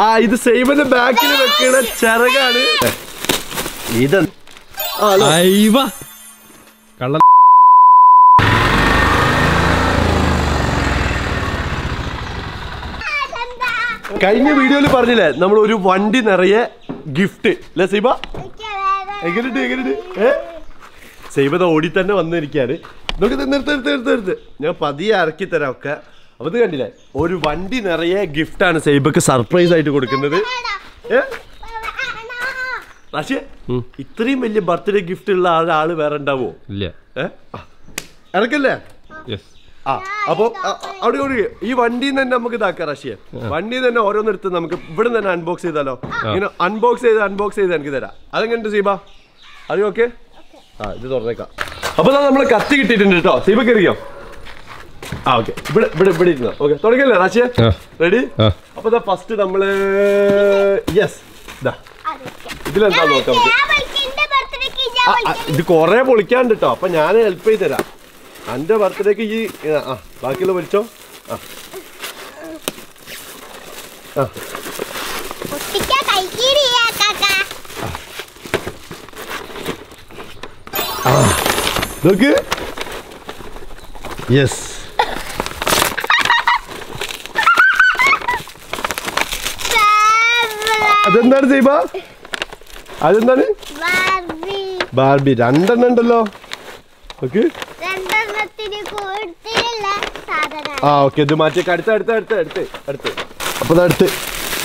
ആ ഇത് സൈബന്റെ ബാക്കിൽ വെക്കുന്ന ചിറകാണ് ഇത് ആ, അല്ല. അയ്യവ കള്ള കഴിഞ്ഞ വീഡിയോയിൽ പറഞ്ഞില്ലേ നമ്മൾ ഒരു വണ്ടി നിറയെ ഗിഫ്റ്റ് അല്ലേ സൈബ എങ്ങനെയുണ്ട് എങ്ങനെയുണ്ട് ഏ സൈബത ഓടി തന്നെ വന്നിരിക്കാണ് നമുക്ക് ഇത് നിർത്ത് നിർത്ത് നിർത്ത് നിർത്ത് ഞാൻ പതിയെ ഇറക്കി തരാം ഒക്കെ അപ്പൊ ഇത് കണ്ടില്ലേ ഒരു വണ്ടി നിറയെ ഗിഫ്റ്റ് ആണ് സൈബക്ക് സർപ്രൈസ് ആയിട്ട് കൊടുക്കുന്നത് ഏ റാഷിയെ ഇത്രയും വലിയ ബർത്ത്ഡേ ഗിഫ്റ്റ് ഉള്ള ആള് വേറെ ഉണ്ടാവോ ഇല്ല ഏ ആ, ഇറക്കല്ലേ യെസ് ആ അപ്പൊ അ- അ- അവിടെ ഒരു ഈ വണ്ടിയിൽ തന്നെ നമുക്ക് ഇതാക്കാം റഷ്യ വണ്ടിയിൽ തന്നെ ഓരോന്നെടുത്ത് നമുക്ക് ഇവിടെ തന്നെ അൺബോക്സ് ചെയ്താലോ ഇങ്ങനെ അൺബോക്സ് ചെയ്ത് അൺബോക്സ് ചെയ്ത് എനിക്ക് തരാം അതെങ്ങനെ സീബ അത് ഓക്കെ ആ ഇത് തുറന്നേക്കാം അപ്പൊ നമ്മൾ കത്തി കിട്ടിയിട്ടുണ്ട് കേട്ടോ സീബ കയറിയോ ആ ഓക്കെ ഇവിടെ ഇവിടെ ഇവിടെ ഇരുന്നോ ഓക്കെ തുടങ്ങിയല്ലേ റാശിയ ആ. റെഡി ആ. അപ്പൊ ഇതാ ഫസ്റ്റ് നമ്മള് യെസ് ഇതാ ഇതിലെന്താ നോക്കാം നമുക്ക് ആ, ആ, ഇത് കൊറേ പൊളിക്കാണ്ട് കേട്ടോ അപ്പൊ ഞാൻ ഹെൽപ്പ് ചെയ്ത് തരാം എന്റെ ബർത്ത്ഡേക്ക് ഈ ആ, ആ ബാക്കിയുള്ള പൊളിച്ചോ ആ ആ നോക്ക് യെസ് അതെന്താണ് സൈബ അതെന്താണ് ബാർബി രണ്ടെണ്ണം ഉണ്ടല്ലോ ഓക്കെ രണ്ടെണ്ണത്തിന് കൂടുതലുള്ള സാധനം ആ ഓക്കെ ഇത് മാറ്റി അടുത്ത അടുത്ത അടുത്ത അടുത്ത് അടുത്ത് അപ്പൊ ദാ അടുത്ത്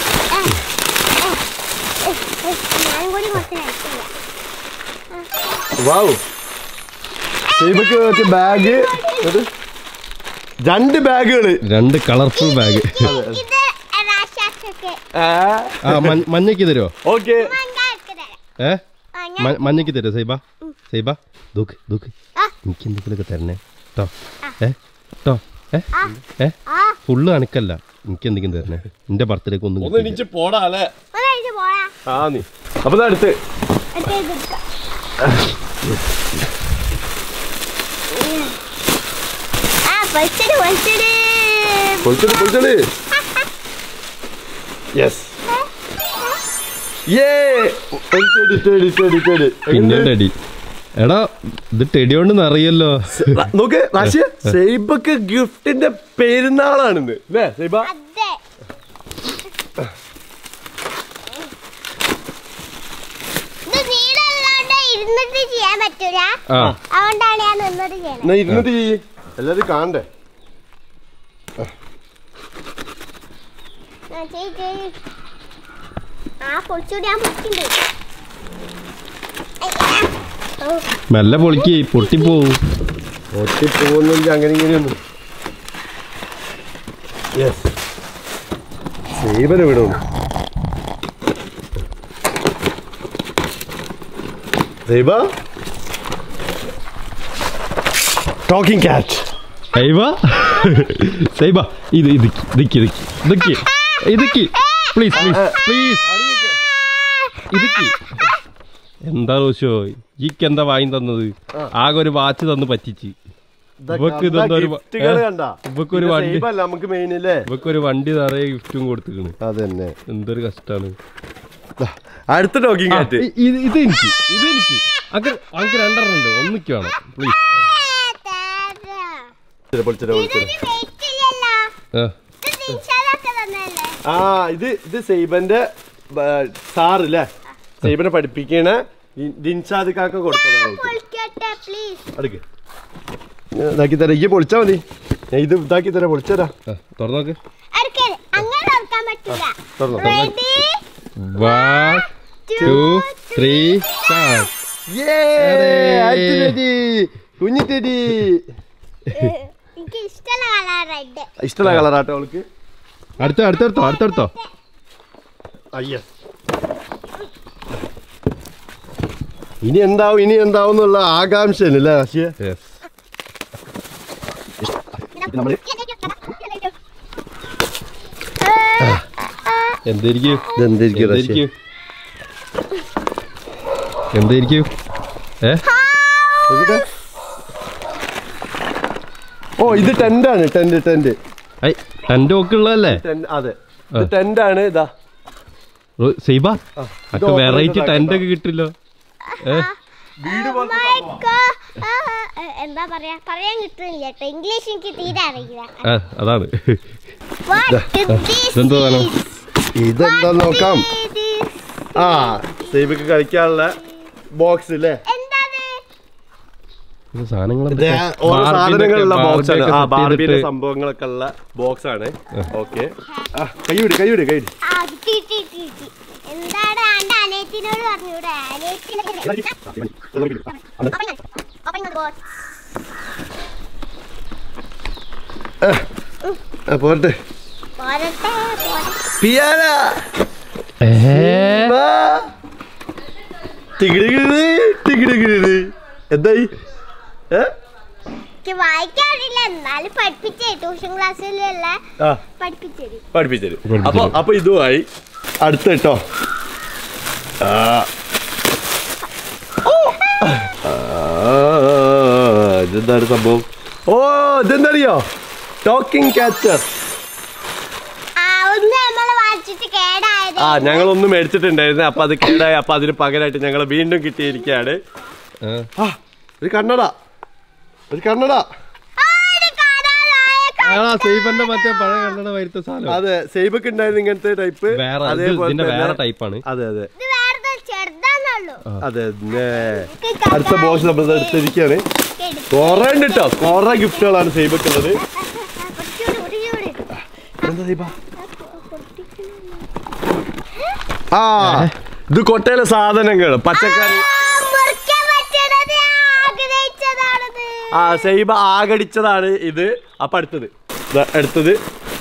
ഞാൻ കൂടി കുറച്ച് കഴിക്കില്ല വാവ് സൈബക്ക് മറ്റേ ബാഗ് രണ്ട് ബാഗുകള് രണ്ട് കളർഫുൾ ബാഗ് ഇത് രാശാക്കൊക്കെ ആ മഞ്ഞ- മഞ്ഞയ്ക്ക് തരുമോ ഓക്കെ മങ്ങാക്ക് തരാം ഏ ആ, ഞാൻ- മ- മഞ്ഞയ്ക്ക് തരുമോ സൈബ സൈബ ദൂക്ക് ദൂക്ക് ആ. എനിക്ക് എന്തെങ്കിലുമൊക്കെ തരണേ കേട്ടോ ഏ കേട്ടോ ഏ ഏ ആ ഫുള്ള് അനക്കല്ല എനിക്ക് എന്തെങ്കിലും തരണേ എന്റെ ബർത്ത്ഡേക്ക് ഒന്നും ഒന്ന് കിട്ടിയില്ല. എണീച്ച് പോടാ അല്ലേ ഒന്ന് കഴിച്ച് പോടാ ആ നീ അപ്പൊ ദാ അടുത്ത് എടുത്ത് ഇത് എടുക്കാം. ആ പൊളിച്ചത് പൊളിച്ചത് പൊളിച്ചത് പൊളിച്ചത് യെസ് ഏ ടെടി ടെടി ടെടി ടെടി പിന്നെ ടെടി എടാ ഇത് ടെടി കൊണ്ട് അറിയല്ലോ റ- നോക്ക് റാശിയ സൈബക്ക് ഗിഫ്റ്റിന്റെ പെരുന്നാളാണിന്ന് അല്ലേ സൈബ അതെ ഇത് നീളല്ലാണ്ട് ഇരുന്നിട്ട് ചെയ്യാൻ പറ്റൂല ആ അതുകൊണ്ടാണ് ഞാൻ നിന്നിട്ട് ചെയ്യണത് എന്നാ ഇരുന്നിട്ട് ചെയ്യ് എല്ലാരും കാണണ്ടേ ആ, ചെയ്യ്, ചെയ്യ്. ആ പൊളിച്ചൂടി ഞാൻ പൊളിക്കുന്നുണ്ട് അയ്യ. ഓ, മെല്ലെ പൊളിക്ക് പൊട്ടിപ്പോവും ഒട്ടി പോകുന്നില്ല അങ്ങനെ ഇങ്ങനെയൊന്നും യെസ് സൈബനെ വിടും സൈബ ടോക്കിംഗ് ക്യാറ്റ് സൈബ സൈബ ഇത് ഇതുക്കി ഇതുക്കി ഇതുക്കി ഇതുക്കി ഇതുക്കി പ്ലീസ് പ്ലീസ് പ്ലീസ് ഇതുക്കി എന്താ റോഷോ ഈക്ക് എന്താ വാങ്ങി തന്നത് ആകെ ഒരു വാച്ച് തന്ന് പറ്റിച്ച് ഇവക്ക് ഇതെന്താ ഒരു വ- ഗിഫ്റ്റുകൾ ഏ? കണ്ട ഇവക്ക് ഒരു വണ്ടി സൈബല്ല നമുക്ക് മെയിൻ അല്ലേ ഇവക്ക് ഒരു വണ്ടി നിറയെ ഗിഫ്റ്റും കൊടുത്തിക്കണ് അതന്നെ എന്തൊരു കഷ്ടാണ് അടുത്ത ടോക്കിംഗ് ആ, ക്യാറ്റ് ഇ- ഇത് ഇത് എനിക്ക് ഇത് എനിക്ക് അങ്ങ് അങ്ങ് രണ്ടെണ്ണം ഉണ്ട് ഒന്നിക്ക് വേണം പ്ലീസ് തരാം. പൊളിച്ചത് പൊളിച്ചത് ഇതൊരു weight ഇല്ലല്ലോ. ഇത് നിഷാദൊക്കെ തന്നതല്ലേ? ആ ഇത് ഇത് സൈബന്റെ സാർ അല്ലേ സൈബനെ പഠിപ്പിക്കണ ദിൻഷാദ് കാക്ക കൊടുത്തതാണ് അവൾക്ക്. പൊളിക്കട്ടെ, please. അടുക്ക് ഞാൻ ഇതാക്കി തരാം ഈ പൊളിച്ചാ മതി ഞാൻ ഇത് ഇതാക്കി തരാം പൊളിച്ചരാ തുറന്നോക്ക് അടുക്കല്. അങ്ങനെ തുറക്കാൻ പറ്റൂല. തുറന്നോ, Ready? One two three start കുഞ്ഞിറ്റടി ഏഹ്, എനിക്ക് ഇഷ്ടമുള്ള കളർ റെഡ് ഇഷ്ടമുള്ള കളറാട്ടോ അവൾക്ക് അടുത്ത അടുത്തെടുത്തോ അടുത്തെടുത്തോ അയ്യ ഇനി എന്താവും ഇനി എന്താവും എന്നുള്ള ആകാംക്ഷയാണ് അല്ലേ ആശിയ യെസ് നമ്മള് എന്തായിരിക്കും ഇതെന്തായിരിക്കും റഷ്യ എന്തായിരിക്കും എന്തായിരിക്കും ഏ നോക്കട്ടെ. ഓ ഇത് ടെന്റ് ആണ് ടെന്റ് ടെന്റ് ഐ എൻ്റെ ഒക്കെ ഉള്ളതല്ലേ ടെന്റ് അതെ ഇത് ടെന്റ് ആണ് ഇതാ റോ- സൈബ ഇത് അക്ക open വെറൈറ്റി ചെയ്തിട്ട് ടെന്റ് ഒക്കെ കിട്ടില്ലോ ഏ വീട് പോലത്തെ My God. ആ, ആ, എന്താ പറയാ പറയാൻ കിട്ടുന്നില്ല കേട്ടോ ഇംഗ്ലീഷ് എനിക്ക് തീരെ അറിയില്ല ആ, അതാണ് What is this? ഇതെന്തോ വേണം? ഇതെന്താ നോക്കാം It is- ആ സൈബിക്ക് കളിക്കാനുള്ള ബോക്സ് അല്ലേ എന്താത്? ഇത് സാധനങ്ങൾ ഇത് ഓരോ സാധനങ്ങളുള്ള ബോക്സ് ആണ് ആ ബാർബിയുടെ സംഭവങ്ങളൊക്കെ ഉള്ള ബോക്സ് ആണ് ഓക്കെ ആ കൈവിട് കൈവിട് കൈവിട് ആ, കിട്ടി, കിട്ടി, കിട്ടി, കിട്ടി. എന്താണ് എന്റെ അനിയത്തിനോട് പറഞ്ഞൂടെ അനിയത്തിനെ Open the box. ആ, പോരട്ടെ പോരട്ടെ, പോരട്ടെ. പിയാന എന്തായി ഏ? എനിക്ക് വായിക്കാറില്ല എന്നാലും പഠിപ്പിച്ചേ ട്യൂഷൻ ക്ലാസ്സിലുള്ള ആ പഠിപ്പിച്ചേരും പഠിപ്പിച്ചത് പഠിപ്പിച്ചരും. അപ്പൊ അപ്പൊ ഇതുമായി അടുത്ത കേട്ടോ ആ. ആ, ഇതെന്താണ് സംഭവം ഓ ഇതെന്തറിയോ ടോക്കിംഗ് ക്യാച്ചർ ആ ഒന്ന് നമ്മൾ വായിച്ചിട്ട് കേടായത് ആ ഞങ്ങൾ ഒന്ന് മേടിച്ചിട്ടുണ്ടായിരുന്നു അപ്പൊ അത് കേടായി അപ്പൊ അതിന് പകരമായിട്ട് ഞങ്ങൾ വീണ്ടും കിട്ടിയിരിക്കുകയാണ് ആ ഒരു കണ്ണട ഒരു കണ്ണട ആ, ഇത് കാണാതായ സൈബന്റെ മറ്റേ പഴയ കണ്ണട വരുത്ത സാധനം അതെ സേബക്ക് ഉണ്ടായിരുന്നു ഇങ്ങനത്തെ ടൈപ്പ് വേറെ ഇത് ഇതിന്റെ വേറെ ടൈപ്പാണ് അതെ അതെ ഇത് വേറെ ചെറുതാന്നുള്ളൂ അതെ ന്നെ. അടുത്ത ബോക്സ് നമ്മൾ എടുത്തിരിക്കുകയാണ് എടുക്ക്. കൊറേ ഉണ്ട് കേട്ടോ കൊറേ ഗിഫ്റ്റുകളാണ് സൈബക്ക് ഉള്ളത് കുറച്ചുകൂടി, കുറച്ചുകൂടി. എന്താ സൈബ ആ ഇത് കൊട്ടയിലെ സാധനങ്ങൾ പച്ചക്കറി ആ, മുറിക്കാൻ പറ്റണത് ആഗ്രഹിച്ചതാണത്. ആ സൈബ ആകടിച്ചതാണ് ഇത് അപ്പൊ അടുത്തത് ദാ അടുത്തത്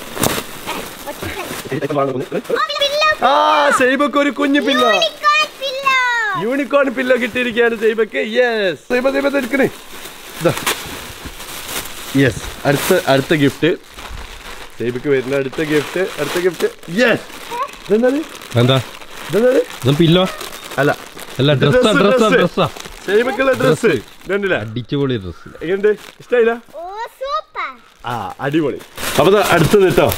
ആ, pillow. ആ സൈബക്ക് ഒരു കുഞ്ഞു പില്ല Unicorn pillow. യൂണിക്കോൺ പില്ലോ കിട്ടിയിരിക്കുകയാണ് സൈബക്ക് യെസ് സൈബ സൈബ എടുക്കണേ യെസ് അടുത്ത അടുത്ത ഗിഫ്റ്റ് സൈബക്ക് വരുന്ന അടുത്ത ഗിഫ്റ്റ് അടുത്ത ഗിഫ്റ്റ് യെസ് ഇതെന്താണ് എന്താ ഇതെന്താണ് ഇത് പില്ലോ അല്ല അല്ല ഇത് ഡ്രസ്സാ dress, ഡ്രസ്സാ dress. ഡ്രസ്സാ സൈബക്കുള്ള ഡ്രസ് കണ്ടില്ല അടിച്ചുപൊളി ഡ്രസ് എങ്ങനെയുണ്ട് ഇഷ്ടായില്ല ഓ, super. ആ അടിപൊളി അപ്പൊ ദാ അടുത്തത് കേട്ടോ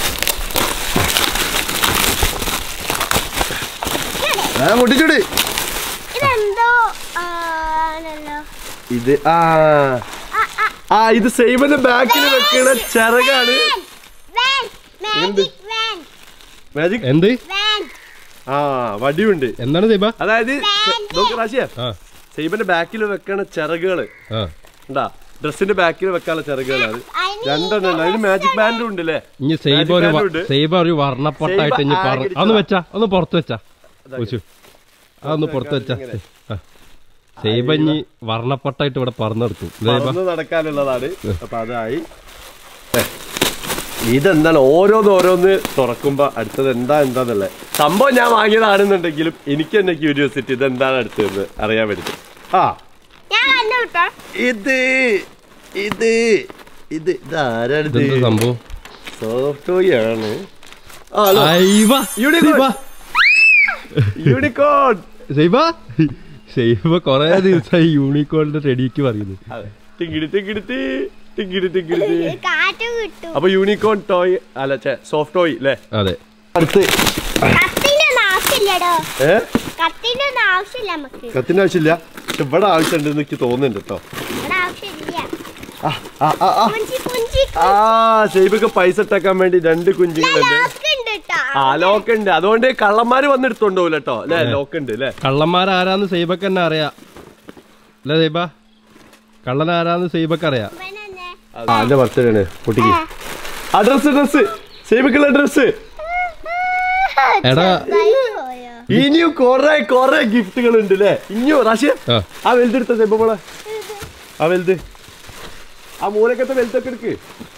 ആ മുട്ടിച്ചൂടി ഇതെന്തോ ആണല്ലോ ഇത് ആ ആ, ആ, ആ ഇത് സൈബന്റെ ബാക്കിൽ വെക്കണ ചിറകാണ് van, എന്ത്? magic van, മാജിക് എന്ത് van. ആ വടിയുണ്ട് എന്താണ് സൈബ അതായത് നോക്ക് റാശിയ ആ സൈബന്റെ ബാക്കിൽ വെക്കണ ചിറകുകള് ആ ഉണ്ടാ ഡ്രസ്സിന്റെ ബാക്കിൽ വെക്കാനുള്ള ചിറകുകളാണ് അതിന് രണ്ടെണ്ണം ഉണ്ട്. അതിന് മാജിക് ബാൻഡും ഉണ്ട് അല്ലേ ഇനി സൈബ Magic ഒരു band വ- ഉണ്ട്. സൈബ ഒരു വർണ്ണപ്പൊട്ടായിട്ട് ഇനി പറ ആഗ്രഹിച്ചതാ. അതൊന്ന് വെച്ചാ ഒന്ന് പുറത്ത് വെച്ചാ ചോദിച്ചു അതൊന്ന് പുറത്ത് വെച്ചാ ആ. സൈബ ഇനി വർണ്ണപ്പൊട്ടായിട്ട് ഇവിടെ പറന്നെടുക്കും സൈബ പറന്ന് നടക്കാനുള്ളതാണ് അപ്പൊ അതായി ഏ, ഇതെന്താണ് ഓരോന്ന് ഓരോന്ന് തുറക്കുമ്പോ അടുത്തത് എന്താ എന്താന്നുള്ളത് സംഭവം ഞാൻ വാങ്ങിയതാണെന്നുണ്ടെങ്കിലും എനിക്ക് തന്നെ ക്യൂരിയോസിറ്റി ഇത് എന്താണ് അടുത്തത് അറിയാൻ വേണ്ടി ആ ഞാൻ കണ്ടു കേട്ടോ ഇത് ഇത് ഇത് ഇതാരാണിത് ഇതെന്താ സംഭവം സോഫ്റ്റ് ടോയ് ആണ് ആ, hello. Saiba Unicorn. Saiba unicorn Saiba Saiba കൊറേ ദിവസമായി യൂണിക്കോണിന്റെ റെഡിക്ക് പറയുന്നു ടിങ്കിടി ടിങ്കിടി തീ, ടിങ്കിടി ടിങ്കിടി തീ. കാറ്റ് കിട്ടും അപ്പൊ യൂണിക്കോൺ ടോയ് അല്ല സോഫ്റ്റ് ടോയ് അല്ലേ അതെ അടുത്ത് കത്തിന്റെ ഒന്നും ആവശ്യമില്ലടോ ഏ കത്തിന്റെ ഒന്നും ആവശ്യമില്ല നമുക്ക് കത്തിന്റെ ആവശ്യമില്ല പക്ഷെ ഇവിടെ ആവശ്യമുണ്ടെന്ന് എനിക്ക് തോന്നുന്നുണ്ട് കേട്ടോ ഇവിടെ ആവശ്യമില്ല ആ ആ ആ ആ പുഞ്ചി പുഞ്ചി ആ ഷെയ്ബൊക്കെ പൈസ ഇട്ടേക്കാൻ വേണ്ടി രണ്ട് കുഞ്ഞുങ്ങളുണ്ട് ലോക്ക് ഉണ്ട് കേട്ടോ ആ ലോക്ക് ഉണ്ട് അതുകൊണ്ട് കള്ളന്മാര് വന്ന് എടുത്തോണ്ടോവില്ല കേട്ടോ അല്ലേ ലോക്ക് ഉണ്ട് അല്ലേ കള്ളന്മാരാരാന്ന് സൈബക്ക് തന്നെ അറിയാം അല്ലേ സൈബ കള്ളൻ ആരാന്ന് സൈബക്ക് അറിയാം ഇവനെന്നെ. ആ എന്റെ ബർത്ത്ഡേ ആണ് കുട്ടിക്ക് ആ ഡ്രസ് ഡ്രസ് ഷെയ്ബക്കുള്ള ഡ്രസ് എടാ ചെറുതായി പോയോ? ഇനിയും കൊറേ കൊറേ ഗിഫ്റ്റുകൾ ഉണ്ട് അല്ലേ ഇനിയും റാഷ്യ ആ ആ വലുതെടുത്ത ഷെയ്ബ മോളെ ആ വലുത് ആ മൂലക്കത്തെ വലുതൊക്കെ എടുക്ക്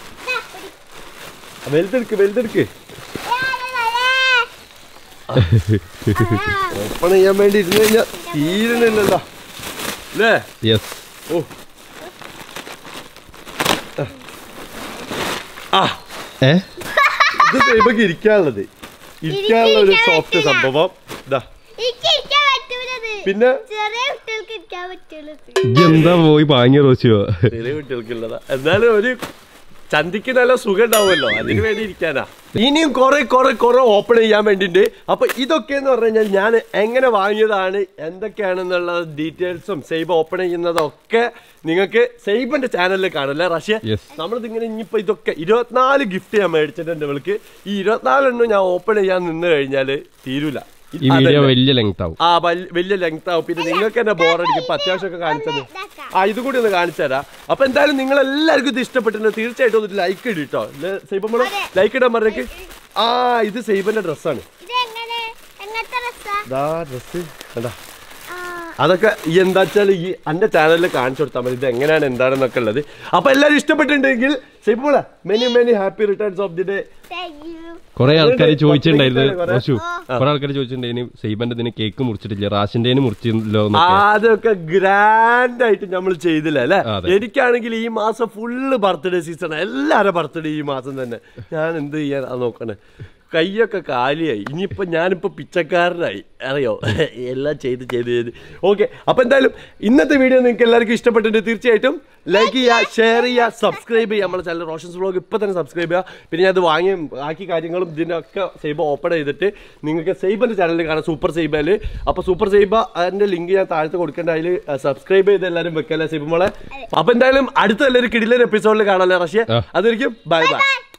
ആ വലുതെടുക്ക് വലുതെടുക്ക് ഓപ്പൺ ചെയ്യാൻ വേണ്ടി ഇരുന്ന് കഴിഞ്ഞാൽ തീരണില്ലല്ലോ അല്ലേ യെസ് ഓ ആ ഏ ഇത് ദൈവക്ക് ഇരിക്കാനുള്ളത് ഇരിക്കാനുള്ള ഒരു ഇരിക്കാൻ സോഫ്റ്റ് പറ്റില്ല. സംഭവം ഇതാ എനിക്ക് ഇരിക്കാൻ പറ്റൂലത് പിന്നെ ചെറിയ കുട്ടികൾക്ക് ഇരിക്കാൻ പറ്റുള്ളത് ഇജ്ജ് എന്താ പോയി പാങ്ങി റോച്ചിയോ ചെറിയ കുട്ടികൾക്കുള്ളതാ എന്നാലും ഒരു ചന്തിക്ക് നല്ല സുഖം ഉണ്ടാവുമല്ലോ അതിന് വേണ്ടി ഇരിക്കാനാ ഇനിയും കുറെ കുറെ കുറെ ഓപ്പൺ ചെയ്യാൻ വേണ്ടിണ്ട് അപ്പൊ ഇതൊക്കെ എന്ന് പറഞ്ഞു കഴിഞ്ഞാൽ ഞാൻ എങ്ങനെ വാങ്ങിയതാണ് എന്തൊക്കെയാണെന്നുള്ള ഡീറ്റെയിൽസും സൈബ് ഓപ്പൺ ചെയ്യുന്നതൊക്കെ നിങ്ങൾക്ക് സൈബിന്റെ ചാനലിൽ കാണല്ലേ റഷ്യ Yes. നമ്മളിത് ഇങ്ങനെ ഇനിയിപ്പോ ഇതൊക്കെ ഇരുപത്തിനാല് ഗിഫ്റ്റ് ഞാൻ മേടിച്ചിട്ടുണ്ട് ഇവൾക്ക് ഈ ഇരുപത്തിനാലെണ്ണം ഞാൻ ഓപ്പൺ ചെയ്യാൻ നിന്ന് കഴിഞ്ഞാല് തീരൂല ഈ വീഡിയോ വലിയ ലെങ്ത് ആവും ആ വൽ- വലിയ ലെങ്ത് ആവും പിന്നെ നിങ്ങൾക്ക് തന്നെ ബോറടിക്കും ഇപ്പൊ അത്യാവശ്യമൊക്കെ കാണിച്ചത് ഇതാക്കാം. ആ ഇത് കൂടി ഒന്ന് കാണിച്ചു തരാം അപ്പൊ എന്തായാലും നിങ്ങൾ എല്ലാവർക്കും ഇത് ഇഷ്ടപ്പെട്ടിട്ടുണ്ട് തീർച്ചയായിട്ടും ഒന്ന് ലൈക്ക് ഇടിട്ടോ സൈബമ്മള് ലൈക്ക് ഇടാൻ പറഞ്ഞേക്ക് ആ ഇത് സൈബന്റെ ഡ്രസ്സാണ് ഇത് എങ്ങനെ എങ്ങനത്തെ ഡ്രസ്സാ ഇതാ ഡ്രസ്സ് കണ്ടാ ആ, അതൊക്കെ ഈ എന്താ വെച്ചാൽ ഈ എന്റെ ചാനലിൽ കാണിച്ചു കൊടുത്താൽ മതി ഇത് എങ്ങനെയാണ് എന്താണെന്നൊക്കെ ഉള്ളത് അപ്പൊ എല്ലാവരും ഇഷ്ടപ്പെട്ടിട്ടുണ്ടെങ്കിൽ സൈബമ്മള many many happy returns of the day thank you. കുറെ ആൾക്കാർ പത്ത് ചോദിച്ചിട്ടുണ്ടായിരുന്നു minute ആണ് റോഷു കുറെ ആൾക്കാർ ചോദിച്ചിട്ടുണ്ടായിരുന്നു സൈബന്റെ ഇതിന് കേക്ക് മുറിച്ചിട്ടില്ല റാഷിന്റെ മുറിച്ചില്ലോ എന്നൊക്കെ അതൊക്കെ ഗ്രാൻഡ് ആയിട്ട് നമ്മൾ ചെയ്തില്ല അല്ലെ അതെ. എനിക്കാണെങ്കിൽ ഈ മാസം ഫുള്ള് ബർത്ത്ഡേ സീസൺ എല്ലാരും ബർത്ത്ഡേ ഈ മാസം തന്നെ ഞാൻ എന്ത് ചെയ്യാൻ നോക്കണേ കൈയൊക്കെ കാലിയായി ഇനിയിപ്പോ ഞാനിപ്പോ പിച്ചക്കാരനായി അറിയോ എല്ലാം ചെയ്ത് ചെയ്ത് ചെയ്ത് ഓക്കെ അപ്പൊ എന്തായാലും ഇന്നത്തെ വീഡിയോ നിങ്ങൾക്ക് എല്ലാവർക്കും ഇഷ്ടപ്പെട്ടിട്ടുണ്ട് തീർച്ചയായിട്ടും ലൈക്ക് ചെയ്യുക ഷെയർ ചെയ്യുക സബ്സ്ക്രൈബ് ചെയ്യുക നമ്മുടെ ചാനൽ റോഷൻസ് വ്ലോഗ് ഇപ്പൊ തന്നെ സബ്സ്ക്രൈബ് ചെയ്യുക പിന്നെ ഞാൻ അത് വാങ്ങി ബാക്കി കാര്യങ്ങളും ഇതിനൊക്കെ സൈബ ഓപ്പൺ ചെയ്തിട്ട് നിങ്ങൾക്ക് സൈബന്റെ ചാനലിൽ കാണാം സൂപ്പർ സൈബയില് അപ്പൊ സൂപ്പർ സൈബ അതിന്റെ ലിങ്ക് ഞാൻ താഴത്ത് കൊടുക്കേണ്ട അതിൽ സബ്സ്ക്രൈബ് ചെയ്ത് എല്ലാവരും വെക്കല്ലേ സൈബ മോളെ അപ്പൊ എന്തായാലും അടുത്ത എല്ലാവരും കിടിലൊരു എപ്പിസോഡിൽ കാണാല്ലേ റഷ്യ ആ. അതായിരിക്കും ബൈ ബൈ Bye.